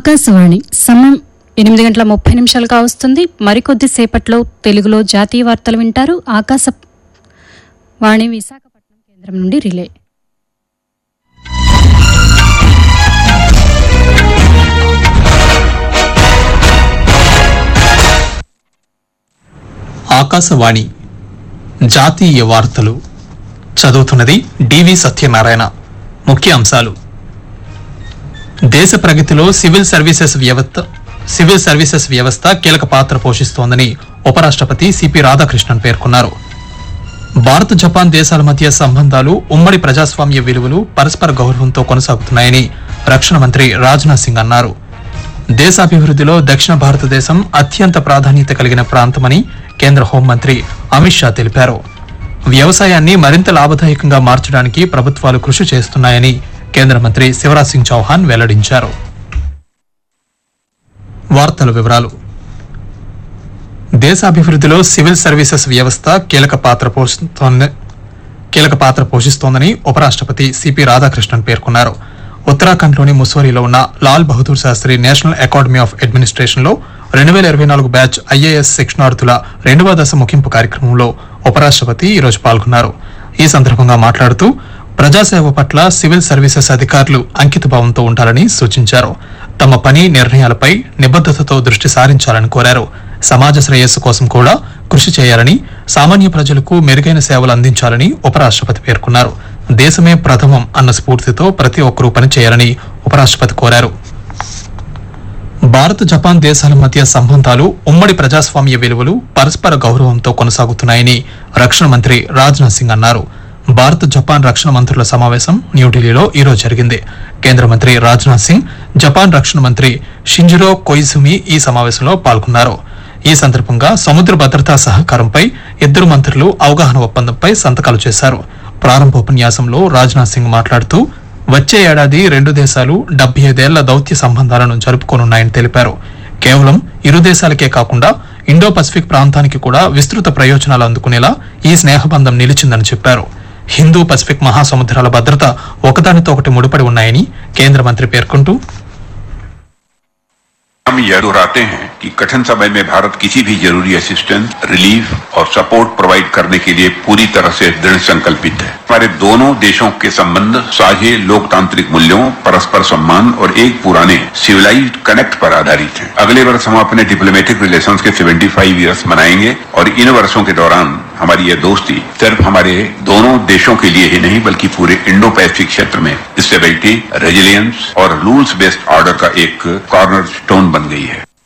ఆకాశవాణి సమయం ఎనిమిది గంటల ముప్పై నిమిషాలుగా వస్తుంది మరికొద్ది సేపట్లో తెలుగులో జాతీయ వార్తలు వింటారు ఆకాశ వాణి విశాఖపట్నం కేంద్రం నుండి రిలే ఆకాశవాణి జాతీయ వార్తలు చదువుతున్నది డివి సత్యనారాయణ ముఖ్య అంశాలు దేశ ప్రగతిలో సివిల్ సర్వీసెస్ వ్యవస్థ సివిల్ సర్వీసెస్ వ్యవస్థ కీలక పాత్ర పోషిస్తోందని ఉపరాష్ట్రపతి సిపి రాధాకృష్ణన్ పేర్కొన్నారు భారత్ జపాన్ దేశాల మధ్య సంబంధాలు ఉమ్మడి ప్రజాస్వామ్య విలువలు పరస్పర గౌరవంతో కొనసాగుతున్నాయని రక్షణ మంత్రి రాజ్నాథ్ సింగ్ అన్నారు దేశాభివృద్ధిలో దక్షిణ భారతదేశం అత్యంత ప్రాధాన్యత కలిగిన ప్రాంతమని కేంద్ర హోంమంత్రి అమిత్ షా తెలిపారు వ్యవసాయాన్ని మరింత లాభదాయకంగా మార్చడానికి ప్రభుత్వాలు కృషి చేస్తున్నాయని కేంద్ర మంత్రి శివరాజ్ సింగ్ చౌహాన్ వెల్లడించారు వార్తల వివరాలు దేశాభివృద్ధిలో సివిల్ సర్వీసెస్ వ్యవస్థ కీలక పాత్ర పోషిస్తోంది కీలక పాత్ర పోషిస్తోందని ఉపరాష్ట్రపతి సిపి రాధాకృష్ణన్ పేర్కొన్నారు ఉత్తరాఖండ్లోని ముస్సోరీలో ఉన్న Lal Bahadur Shastri national academy of administration లో రెండు వేల ఇరవై నాలుగు బ్యాచ్ ఐఏఎస్ శిక్షణార్థుల రెండవ దశ ముగింపు కార్యక్రమంలో ఉపరాష్ట్రపతి ఈరోజు పాల్గొన్నారు ఈ సందర్భంగా మాట్లాడుతూ ప్రజాసేవ పట్ల సివిల్ సర్వీసెస్ అధికారులు అంకిత భావంతో ఉండాలని సూచించారు తమ పని నిర్ణయాలపై నిబద్దతతో దృష్టి సారించాలని కోరారు సమాజ శ్రేయస్సు కోసం కూడా కృషి చేయాలని సామాన్య ప్రజలకు మెరుగైన సేవలు అందించాలని ఉపరాష్ట్రపతి పేర్కొన్నారు దేశమే ప్రథమం అన్న స్ఫూర్తితో ప్రతి ఒక్కరూ పనిచేయాలని ఉపరాష్ట్రపతి కోరారు భారత్ జపాన్ దేశాల మధ్య సంబంధాలు ఉమ్మడి ప్రజాస్వామ్య విలువలు పరస్పర గౌరవంతో కొనసాగుతున్నాయని రక్షణ మంత్రి రాజ్నాథ్ సింగ్ అన్నారు భారత్ జపాన్ రక్షణ మంత్రుల సమావేశం న్యూఢిల్లీలో ఈరోజు జరిగింది కేంద్ర మంత్రి రాజ్నాథ్ సింగ్ జపాన్ రక్షణ మంత్రి షింజిరో కొయిజుమి ఈ సమావేశంలో పాల్గొన్నారు ఈ సందర్భంగా సముద్ర భద్రతా సహకారంపై ఇద్దరు మంత్రులు అవగాహన ఒప్పందంపై సంతకాలు చేశారు ప్రారంభోపన్యాసంలో రాజ్నాథ్ సింగ్ మాట్లాడుతూ వచ్చే ఏడాది రెండు దేశాలు డెబ్బై ఐదేళ్ల దౌత్య సంబంధాలను జరుపుకోనున్నాయని తెలిపారు కేవలం ఇరు దేశాలకే కాకుండా ఇండో పసిఫిక్ ప్రాంతానికి కూడా విస్తృత ప్రయోజనాలు అందుకునేలా ఈ స్నేహబంధం నిలిచిందని చెప్పారు హిందూ పసిఫిక్ మహాసముద్రాల భద్రత ఒకదానితో ఒకటి ముడిపడి ఉన్నాయని కేంద్ర మంత్రి పేర్కొంటూ हम यह दोहराते हैं कि कठिन समय में भारत किसी भी जरूरी असिस्टेंस रिलीफ और सपोर्ट प्रोवाइड करने के लिए पूरी तरह से दृढ़ संकल्पित है हमारे दोनों देशों के संबंध साझे लोकतांत्रिक मूल्यों परस्पर सम्मान और एक पुराने सिविलाइज्ड कनेक्ट पर आधारित हैं अगले वर्ष हम अपने डिप्लोमेटिक रिलेशंस के 75 इयर्स मनाएंगे और इन वर्षों के दौरान हमारी यह दोस्ती सिर्फ हमारे दोनों देशों के लिए ही नहीं बल्कि पूरे इंडो पैसिफिक क्षेत्र में स्टेबिलिटी रेजिलियंस और रूल्स बेस्ड ऑर्डर का एक कॉर्नर स्टोन बन गई है